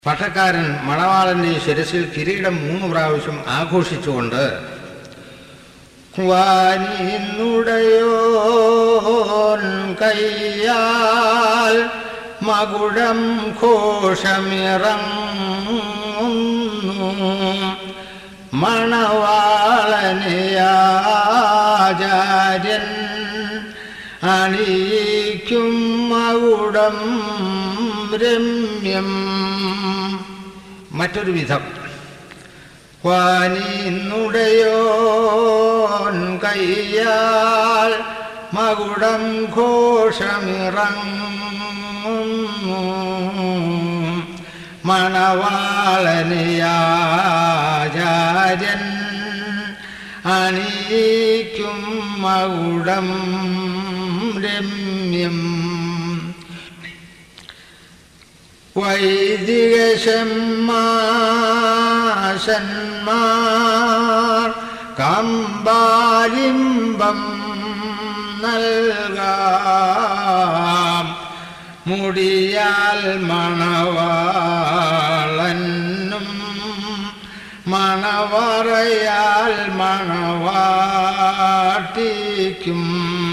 പക്ഷക്കാരൻ മണവാളന്റെ ശിരസിൽ കിരീടം മൂന്ന് പ്രാവശ്യം ആഘോഷിച്ചുകൊണ്ട് വാനിന്നുടയോൻ കയ്യാൽ മകുടം ഘോഷമിറങ്ങുന്നു മണവാളനെയാചാര്യൻ അണിയിക്കും മകുടം രമ്യം മറ്റൊരു വിധം വാനിന്നുടയോൻ കയ്യാൽ മകുടം ഘോഷമിറങ്ങുന്നു മണവാളനെയാചാര്യൻ അണിയിക്കും മകുടം രമ്യം വൈദികശന്മാർ കമ്പാലിംബം നൽകാം മുടിയാൽ മണവാളനും മണവറയാൽ മണവാട്ടിക്കും